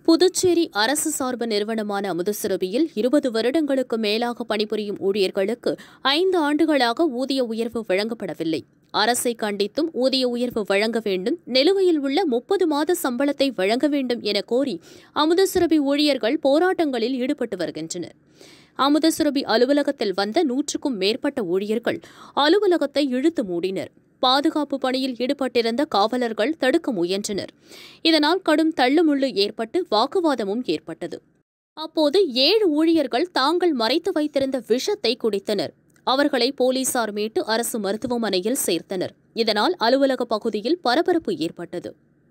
புதுச்சேரி அரசு சார்பு நிறுவனமான அமுதசுரபியில் இருபது வருடங்களுக்கு மேலாக பணிபுரியும் ஊழியர்களுக்கு ஐந்து ஆண்டுகளாக ஊதிய உயர்வு வழங்கப்படவில்லை அரசை கண்டித்தும் ஊதிய உயர்வு வழங்க வேண்டும் நிலுவையில் உள்ள முப்பது மாத சம்பளத்தை வழங்க வேண்டும் என கோரி அமுதசுரபி ஊழியர்கள் போராட்டங்களில் ஈடுபட்டு வருகின்றனர் அமுதசுரபி அலுவலகத்தில் வந்த நூற்றுக்கும் மேற்பட்ட ஊழியர்கள் அலுவலகத்தை இழுத்து மூடினர் பாதுகாப்பு பணியில் ஈடுபட்டிருந்த காவலர்கள் தடுக்க முயன்றனர் இதனால் கடும் தள்ளுமுள்ளு ஏற்பட்டு வாக்குவாதமும் ஏற்பட்டது அப்போது ஏழு ஊழியர்கள் தாங்கள் மறைத்து வைத்திருந்த விஷத்தை குடித்தனர் அவர்களை போலீசார் மீட்டு அரசு மருத்துவமனையில் சேர்த்தனர் இதனால் அலுவலக பகுதியில் பரபரப்பு ஏற்பட்டது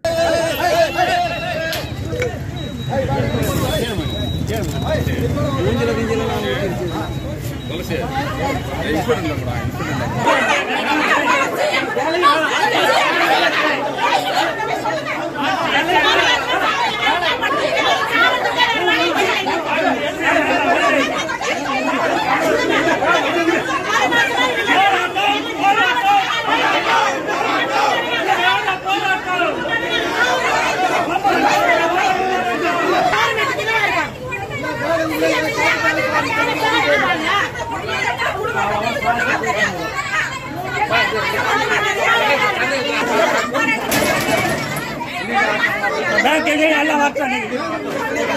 பேங்க் எல்லாம் வரட்டும்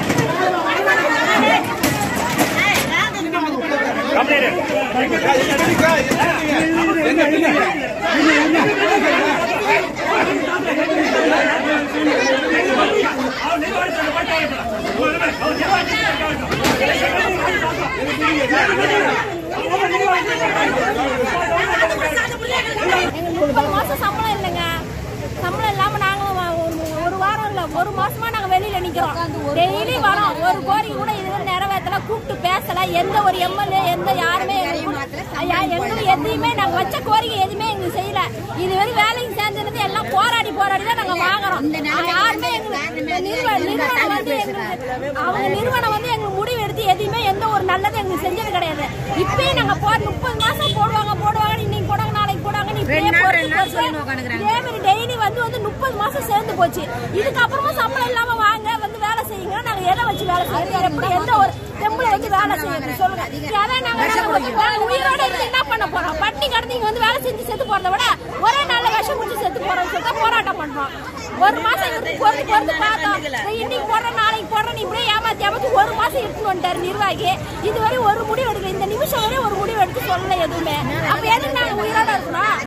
முப்பது மாசம் சம்பளம் இல்லைங்க சம்பளம் இல்லாம நாங்களும் வ- ஒரு- ஒரு வாரம் இல்ல ஒரு மாசமா நாங்க வெளியில நிக்கிறோம் டெய்லி வரோம் ஒரு கோரிக்கை கூட இதுவரை நிறைவேற்றல கூப்பிட்டு பேசல எந்த ஒரு எம்எல்ஏ எந்த யாருமே எங்களுக்கு ஐயா, எங்களுக்கு எதையுமே நாங்க வச்ச கோரிக்கை எதுவுமே எங்களுக்கு செய்யல இதுவரை வேலைக்கு சேர்ந்தது எல்லாம் போராடி போராடி தான் நாங்க வாங்குறோம் யாருமே எங்களுக்கு நிறுவ- நிறுவனம் வந்து எங்களுக்கு அவங்க நிறுவனம் வந்து எங்களுக்கு முடிவு எடுத்து எதையுமே எந்த ஒரு நல்லதும் எங்களுக்கு செஞ்சது கிடையாது இப்பயும் நாங்க போ முப்பது மாசம் போடுவாங்க போடுவாங்க இன்னைக்கு போடுவாங்க நாளைக்கு போடுவாங்க நீ இப்படியே பொறுத்து பொறுத்து இதே மாதிரி டெய்லி வந்து வந்து முப்பது மாசம் சேர்ந்து போச்சு இதுக்கப்புறமா சம்பளம் இல்லாம வாங்க வந்து வேலை செய்யுங்க நாங்க எதை வச்சு வேலை செய்யறது எப்படி எந்த ஒரு தெம்புல வச்சு வேலை செய்யறது சொல்லுங்க அதான் நாங்க நாங்க உயிரோட இருந்து என்ன பண்ண போறோம் பட்டி கடந்து இங்க வந்து வேலை செஞ்சு செத்து போறதை விட ஒரே நாள்ல விஷம் குடிச்சு செத்து போறோம் சொல்லிட்டு போராட்டம் பண்றோம் ஒரு மாசம் இருந்து பொறுத்து பொறுத்து பார்த்தோம் நான் இன்னைக்கு போடுறேன் நாளைக்கு போடுறேன் இப்படியே ஏமாத்தி ஏமாத்தி ஒரு மாசம் எடுத்துன்னு வந்துட்டாரு நிர்வாகி இதுவரை ஒரு முடிவு எடுக்கல இந்த நிமிஷம் வரை ஒரு முடிவு எடுத்து சொல்லல எதுவுமே அப்ப எதுக்கு நாங்க உயிரோட இருக்கிறோம்